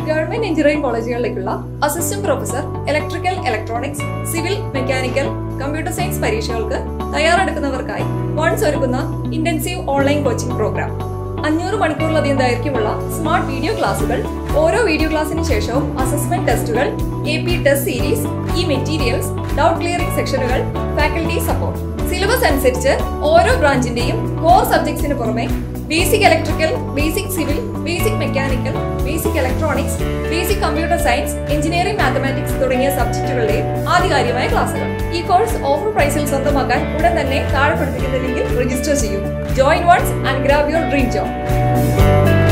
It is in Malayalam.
ഗവൺമെന്റ് എഞ്ചിനീയറിംഗ് കോളേജുകളിലേക്കുള്ള assistant professor electrical electronics civil mechanical computer science പരീക്ഷകൾക്ക് തയ്യാറെടുക്കുന്നവർക്കായി വൺസ് ഒരുക്കുന്ന ഇന്റൻസീവ് ഓൺലൈൻ കോച്ചിംഗ് പ്രോഗ്രാം അഞ്ഞൂറ് മണിക്കൂറിലധികം ദൈർഘ്യമുള്ള സ്മാർട്ട് വീഡിയോ ക്ലാസുകൾ ഓരോ വീഡിയോ ക്ലാസ്സിന് ശേഷവും അസസ്മെന്റ് ടെസ്റ്റുകൾ A P test series e materials doubt clearing സെക്ഷനുകൾ ഫാക്കൽറ്റി സപ്പോർട്ട് സിലബസ് അനുസരിച്ച് ഓരോ ബ്രാഞ്ചിന്റെയും കോർ സബ്ജക്ട്സിന് പുറമെ basic electrical basic civil basic mechanical basic electronics basic computer science engineering mathematics തുടങ്ങിയ സബ്ജക്റ്റുകളുടെ ആധികാരികമായ ക്ലാസുകൾ ഈ കോഴ്സ് ഓഫർ പ്രൈസിൽ സ്വന്തമാക്കാൻ ഉടൻ തന്നെ താഴെ പഠിപ്പിക്കുന്ന ലിങ്കിൽ രജിസ്റ്റർ ചെയ്യൂ join Ones and grab your dream job